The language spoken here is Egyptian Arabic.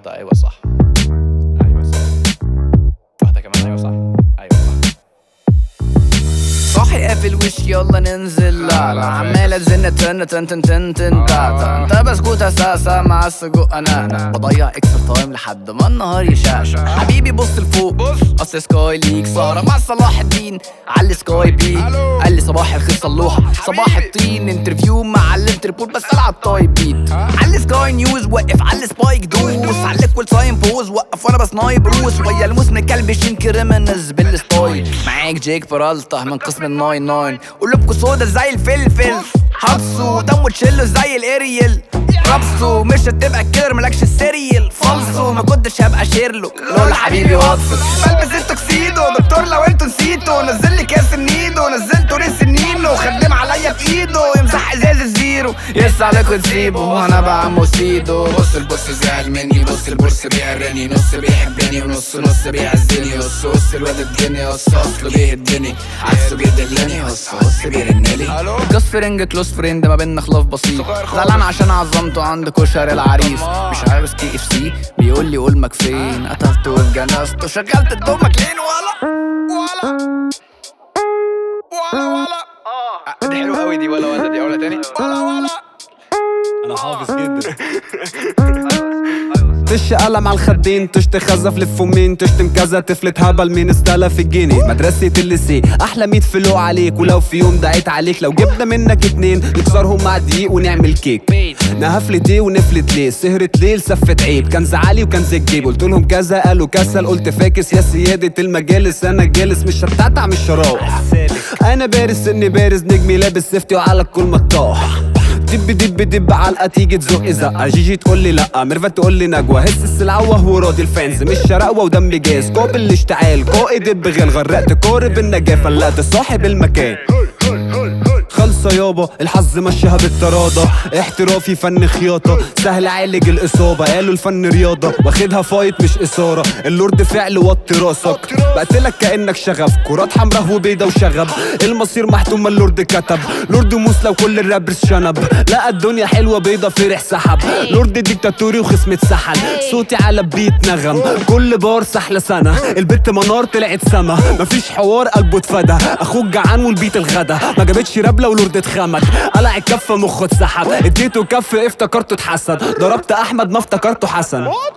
واحدة أيوة صح أيوة صح واحدة كمان أيوة صح أيوة صح صاحي قافل وش يلا ننزل لا لا عمالة تزن تن تن تن تن تن تا تا انت بسكوتة ساسة مع السجق انا بضيع اكسترا تايم لحد ما النهار يشعشع حبيبي بص لفوق بص اصل سكاي ليك سارة مع صلاح الدين على سكاي بي قال لي صباح الخير صلوحة صباح الطين انترفيو مع الانتربول بسأل على التايب بيت على سكاي نيوز وقف على سبايك دوس على الكول ساين بوز وقف وانا بسنايب روس ويا الموسم كلب شين كريمنز بالستايل معاك جيك برالتا من قسم الناين ناين قلوبكوا سودا زي الفلفل حبسوا دمه تشيلو زي الاريل ربسوا مش هتبقى كيلر ملكش السيريال فالصو ما كنتش هبقى شيرلو لول حبيبي واتسون بلبس التوكسيدو دكتور لو انتوا نسيتوا نزل لي كاس النيدو نزلته ريس النينو خدم عليا بايده يمسح ازاز الزيرو يس عليكوا تسيبه وانا بعمو سيدو بص البص زعل مني بص البورس بيعرني نص بيحبني ونص نص بيعزني قص قص الواد الدنيا قص اصله بيهدني عكسه بيدلني قص قص بيرنلي جاست فرينج كلوز فريند ما بينا خلاف بسيط زعلان عشان عظمته عند كشري العريس مش عاوز كي اف سي بيقول لي قول فين قتلته واتجنزته شغلت الدومك لين ولا ولا ولا ولا دي حلوة أوي دي ولا ولا دي أقولها تاني ولا ولا انا حافظ جدا تش قلم على الخدين تش تخزف لفومين تشتم كذا تفلت هبل مين استلف الجنيه مدرسة الليسي احلى 100 فلو عليك ولو في يوم دعيت عليك لو جبنا منك اتنين نكسرهم مع دقيق ونعمل كيك نهفلت ايه ونفلت ليه سهرت ليل سفت عيب كان زعلي وكان زجيب قلت لهم كذا قالوا كسل قلت فاكس يا سيادة المجالس انا جالس مش هتعتع مش شراوح انا بارز اني بارز نجمي لابس سيفتي وعلى الكل مطاح دب دب دب علقه تيجي تزق زقه جيجي تقول لي لا ميرفت تقول لي نجوى هس السلعه وهو راضي الفانز مش شرقوه ودم جاز قابل الاشتعال قائد البغال غرقت قارب النجاه فلقت صاحب المكان خلصة يابا الحظ مشيها بالتراضة احترافي فن خياطة سهل عالج الإصابة قالوا الفن رياضة واخدها فايت مش إثارة اللورد فعل وطي راسك بقتلك كأنك شغف كرات حمرا وبيضة وشغب المصير محتوم ما اللورد كتب لورد موس لو كل الرابرز شنب لقى الدنيا حلوة بيضة فرح سحب لورد ديكتاتوري وخصم اتسحل صوتي على بيت نغم كل بار سحلة سنة البت منار طلعت سما مفيش حوار قلبه اتفدى اخوك جعان والبيت الغدا ما جابتش ربلة ولورد اتخمد قلع الكف مخه اتسحب اديته كف افتكرته اتحسد ضربت احمد ما افتكرته حسن